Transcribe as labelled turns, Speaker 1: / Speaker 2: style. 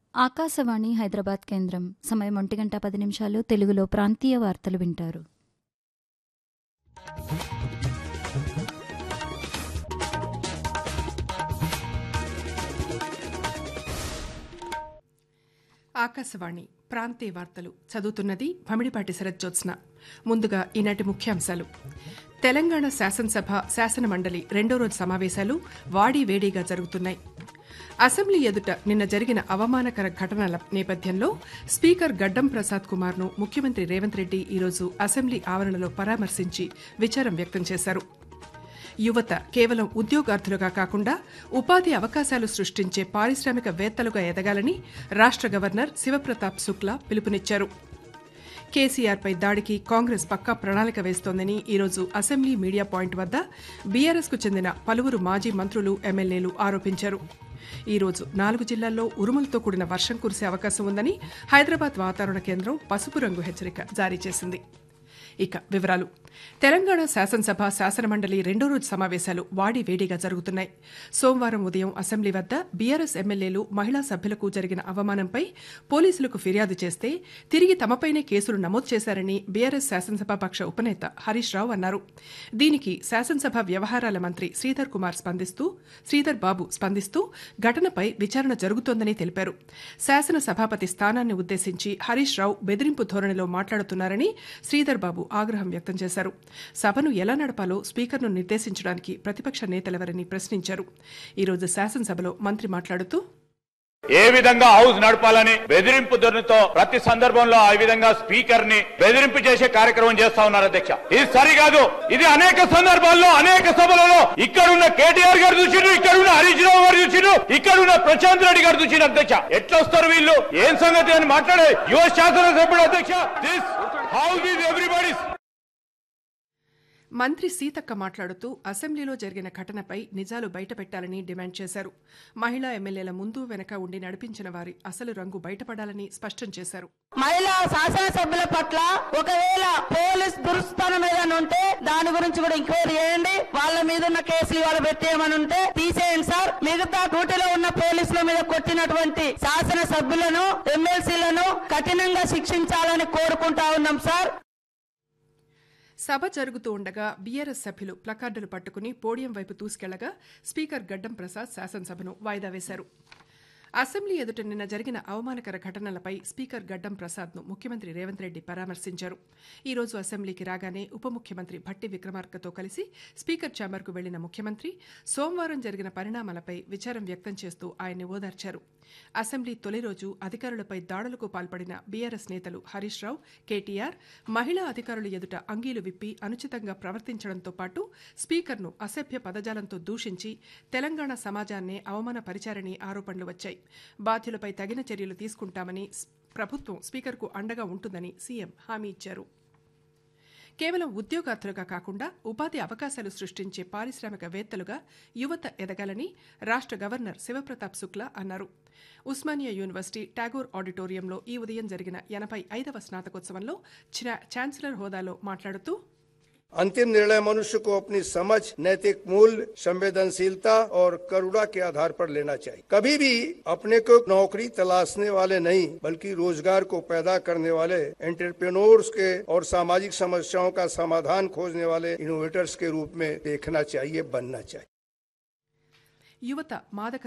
Speaker 1: ఆకాశవాణి హైదరాబాద్ కేంద్రం సమయం ఒంటి గంట పది నిమిషాలు తెలుగులో ప్రాంతీయ వార్తలు వింటారు
Speaker 2: ఆకాశవాణి ప్రాంతీయ వార్తలు చదువుతున్నది భమిడిపాటి శరజ్జోత్స్న ముందుగా ఈనాటి ముఖ్యాంశాలు తెలంగాణ శాసనసభ శాసన మండలి రెండో రోజు సమావేశాలు వాడి వేడిగా జరుగుతున్నాయి అసెంబ్లీ ఎదుట నిన్న జరిగిన అవమానకర ఘటనల నేపథ్యంలో స్పీకర్ గడ్డం ప్రసాద్ కుమార్ను ముఖ్యమంత్రి రేవంత్ రెడ్డి ఈరోజు అసెంబ్లీ ఆవరణలో పరామర్శించి విచారం వ్యక్తం చేశారు యువత కేవలం ఉద్యోగార్థులుగా కాకుండా ఉపాధి అవకాశాలు సృష్టించే పారిశ్రామికవేత్తలుగా ఎదగాలని రాష్ట్ర గవర్నర్ శివప్రతాప్ శుక్లా పిలుపునిచ్చారు కేసీఆర్పై దాడికి కాంగ్రెస్ పక్కా ప్రణాళిక వేస్తోందని ఈరోజు అసెంబ్లీ మీడియా పాయింట్ వద్ద బీఆర్ఎస్కు చెందిన పలువురు మాజీ మంత్రులు ఎమ్మెల్యేలు ఆరోపించారు ఈరోజు నాలుగు జిల్లాల్లో ఉరుములతో కూడిన వర్షం కురిసే అవకాశం ఉందని హైదరాబాద్ వాతావరణ కేంద్రం పసుపు రంగు హెచ్చరిక జారీ చేసింది ఇక వివరాలు తెలంగాణ శాసనసభ శాసనమండలి రెండో రోజు సమావేశాలు వాడి వేడిగా జరుగుతున్నాయి సోమవారం ఉదయం అసెంబ్లీ వద్ద బీఆర్ఎస్ ఎమ్మెల్యేలు మహిళా సభ్యులకు జరిగిన అవమానంపై పోలీసులకు ఫిర్యాదు చేస్తే తిరిగి తమపైనే కేసులు నమోదు చేశారని బీఆర్ఎస్ శాసనసభాపక్ష ఉపనేత హరీష్ రావు అన్నారు దీనికి శాసనసభ వ్యవహారాల మంత్రి శ్రీధర్ కుమార్ స్పందిస్తూ శ్రీధర్ బాబు స్పందిస్తూ ఘటనపై విచారణ జరుగుతోందని తెలిపారు శాసన సభాపతి స్థానాన్ని ఉద్దేశించి హరీష్ రావు బెదిరింపు ధోరణిలో మాట్లాడుతున్నారని శ్రీధర్ బాబు ఆగ్రహం వ్యక్తం చేశారు సభను ఎలా నడపాలో స్పీకర్ను నిర్దేశించడానికి ప్రతిపక్ష నేతలెవరని ప్రశ్నించారు ఈరోజు శాసనసభలో మంత్రి మాట్లాడుతూ
Speaker 3: ఏ విధంగా హౌస్ నడపాలని బెదిరింపు ధోరణితో ప్రతి సందర్భంలో ఆ విధంగా స్పీకర్ ని బెదిరింపు చేసే కార్యక్రమం చేస్తా ఉన్నారు అధ్యక్ష ఇది సరికాదు ఇది అనేక సందర్భాల్లో అనేక సభలలో ఇక్కడున్న కేటీఆర్ గారు చూసిండు ఇక్కడున్న హరీష్ రావు గారు చూసిండు ఇక్కడున్న ప్రశాంత్ రెడ్డి గారు చూసిండు అధ్యక్ష ఎట్లా వస్తారు వీళ్ళు ఏం సంగతి అని మాట్లాడే యువ శాసనసభ్యుడు అధ్యక్ష దిస్ హౌస్ ఈజ్ ఎవ్రీబడీస్
Speaker 2: మంత్రి సీతక్క మాట్లాడుతూ అసెంబ్లీలో జరిగిన ఘటనపై నిజాలు బయటపెట్టాలని డిమాండ్ చేశారు మహిళా ఎమ్మెల్యేల ముందు వెనక ఉండి నడిపించిన వారి అసలు రంగు బయటపడాలని స్పష్టం చేశారు
Speaker 4: మహిళా శాసనసభ్యుల పట్ల ఒకవేళ పోలీస్ దురుస్థానం ఏదైనా ఉంటే దాని గురించి కూడా ఎంక్వైరీ చేయండి వాళ్ళ మీద ఉన్న కేసులు ఇవాళ పెట్టేయమని ఉంటే తీసేయండి సార్ మిగతా డ్యూటీలో ఉన్న పోలీసుల మీద కొట్టినటువంటి శాసన సభ్యులను ఎమ్మెల్సీలను కఠినంగా శిక్షించాలని కోరుకుంటా ఉన్నాం సార్
Speaker 2: సభ జరుగుతూ ఉండగా బీఆర్ఎస్ సభ్యులు ప్లకార్డులు పట్టుకుని పోడియం వైపు దూసుకెళ్లగా స్పీకర్ గడ్డం ప్రసాద్ శాసనసభను వాయిదా వేశారు అసెంబ్లీ ఎదుట నిన్న జరిగిన అవమానకర ఘటనలపై స్పీకర్ గడ్డం ప్రసాద్ను ముఖ్యమంత్రి రేవంత్ రెడ్డి పరామర్శించారు ఈ రోజు అసెంబ్లీకి రాగానే ఉప ముఖ్యమంత్రి భట్టి విక్రమార్కతో కలిసి స్పీకర్ ఛాంబర్కు వెళ్లిన ముఖ్యమంత్రి సోమవారం జరిగిన పరిణామాలపై విచారం వ్యక్తం చేస్తూ ఆయన్ని ఓదార్చారు అసెంబ్లీ తొలి రోజు అధికారులపై దాడులకు పాల్పడిన బీఆర్ఎస్ నేతలు హరీష్ రావు కేటీఆర్ మహిళా అధికారుల ఎదుట అంగీలు విప్పి అనుచితంగా ప్రవర్తించడంతో పాటు స్పీకర్ను అసభ్య పదజాలంతో దూషించి తెలంగాణ సమాజాన్నే అవమానపరిచారని ఆరోపణలు వచ్చాయి బాధ్యులపై తగిన చర్యలు తీసుకుంటామని స్- ప్రభుత్వం స్పీకర్కు అండగా ఉంటుందని సీఎం హామీ ఇచ్చారు కేవలం ఉద్యోగార్థులుగా కాకుండా ఉపాధి అవకాశాలు సృష్టించే పారిశ్రామికవేత్తలుగా యువత ఎదగాలని రాష్ట్ర గవర్నర్ శివప్రతాప్ శుక్లా అన్నారు ఉస్మానియా యూనివర్సిటీ టాగోర్ ఆడిటోరియంలో ఈ ఉదయం జరిగిన ఎనభై ఐదవ స్నాతకోత్సవంలో ఛా- ఛాన్సలర్ హోదాలో మాట్లాడుతూ
Speaker 5: अंतिम निर्णय मनुष्य को अपनी समझ नैतिक मूल्य संवेदनशीलता और करुणा के आधार पर लेना चाहिए कभी भी अपने को नौकरी तलाशने वाले नहीं बल्कि रोजगार को पैदा करने वाले एंटरप्रेन्योर्स के और सामाजिक समस्याओं का समाधान खोजने वाले इनोवेटर्स के रूप में देखना चाहिए बनना चाहिए
Speaker 2: యువత మాదక